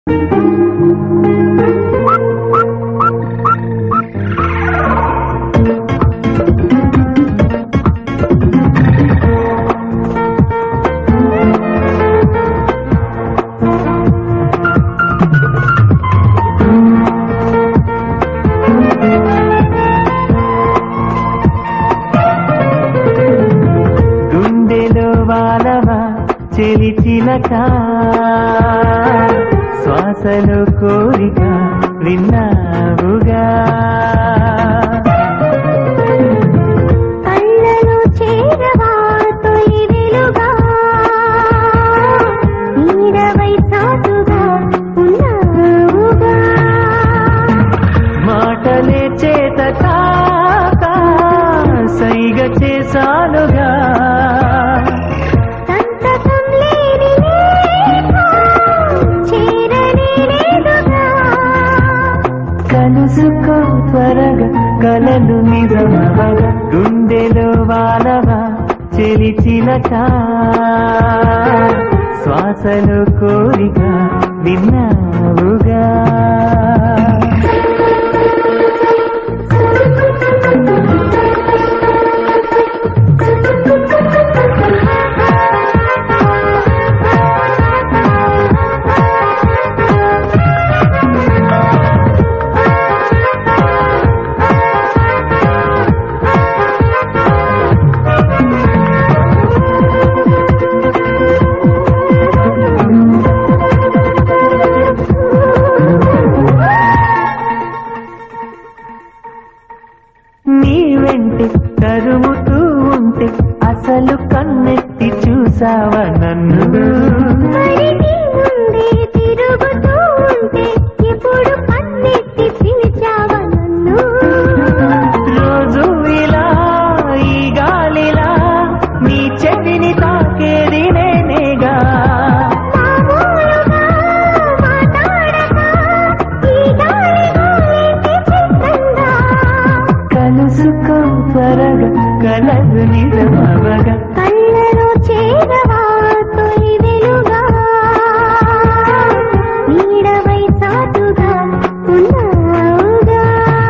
గుండెలో వాలవా చెలి చిలక శ్వాసలో కోరిక విన్నావుగా కళ్ళలో చేరవా తొలి వెలుగా నీడవై చాటుగా ఉన్నావుగా మాటలే చేత కాక సైగ చేశానుగా సంతకం లేని లేఖ చేరనే లేదుగా కలుసుకో త్వరగా కలలు నిజమవగా గుండెలో వాలవా చెలి చిలక శ్వాసలో కోరిక విన్నావుగా నీ వెంటే తరుముతూ ఉంటే అసలు కన్నెత్తి చూసావా నన్ను మరి నీ ముందే తిరుగుతూ ఉంటే ఇప్పుడు కన్నెత్తి పిలిచావా నన్ను రోజు ఇలా ఈ గాలిలా నీ చెవిని తాకేది నేనేగా మామూలుగా మాట్లాడక ఈ గాలి గోలెంటి చిత్రంగా కలుసుకో త్వరగా కలలు నిజమవగా కళ్ళలో చేరవా తొలి వెలుగా నీడవై చాటుగా ఉన్నావుగా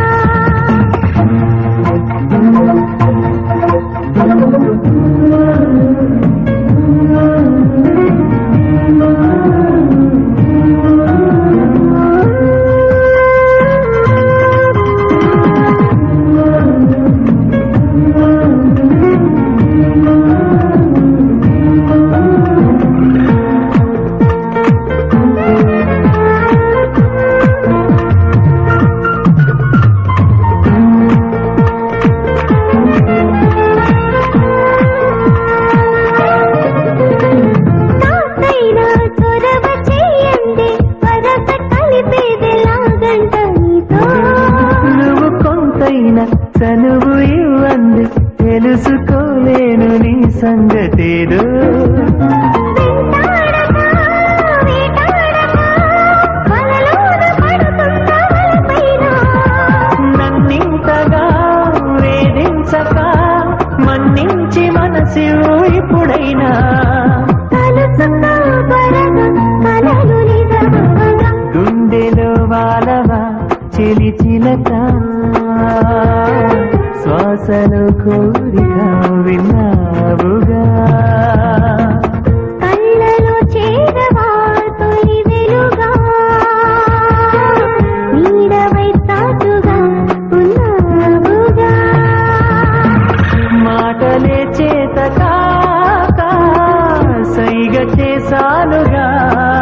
నాకైనా చొరవ చేయండి వరస కలిపేదెలాగంట నీతో నువ్వు కొంతైనా చనువు ఇవ్వంది తెలుసుకోలేను నీ సంగతేదో వెంటాడక, వేటాడక, వలలోన పడుతున్న వలపైన. నన్నింతగా వేధించక మన్నించి మనసు ఇప్పుడైనా కలుసున్నా పరగ, కలలు నిజమవగా. గుండెలో వాలవా చెలి చిలక శ్వాసలో కోరిక విన్నావుగా కళ్ళలో చేరవా తొలి వెలుగా నీడవై చాటుగా ఉన్నావుగా మాటలే చేత కాక సైగ చేశానుగా